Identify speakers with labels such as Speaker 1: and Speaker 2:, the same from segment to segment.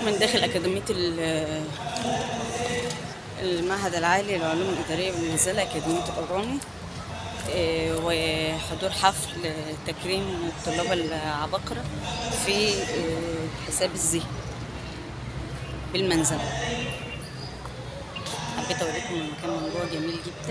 Speaker 1: من داخل أكاديمية ال- المعهد العالي للعلوم الإدارية بالمنزلة أكاديمية الأوراني آه، وحضور حفل تكريم الطلاب العباقرة في آه، حساب الذهن بالمنزلة حبيت أوريكم المكان من جوه جميل جدا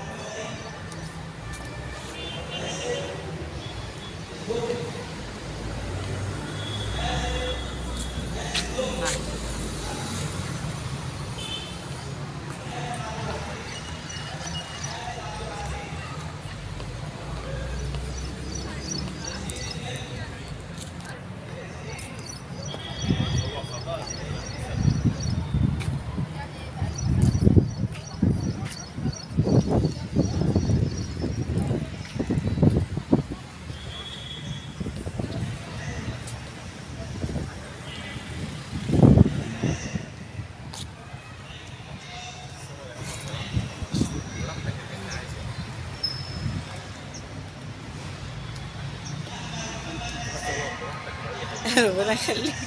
Speaker 1: ربنا يخليك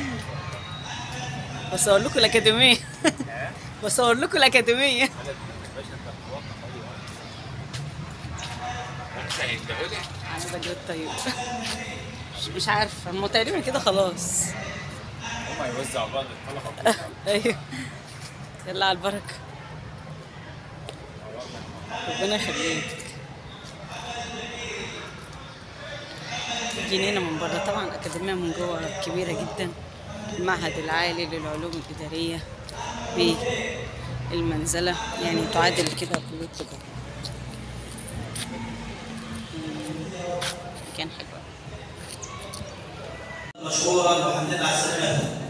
Speaker 1: بصور لكم الأكاديمية بصور لكم الأكاديمية على بدر الطيب مش, مش عارفة هم تقريبا كده خلاص
Speaker 2: هما يوزعوا بعض الطلبه
Speaker 1: ايوه يلا على البركة ربنا يخليك جنينة من بره طبعا أكاديمية من جوه كبيرة جدا المعهد العالي للعلوم الإدارية بالمنزلة يعني تعادل كده كلية تجارة مم، مكان حلو أوي.
Speaker 3: مشكورا وحمدا على السلامه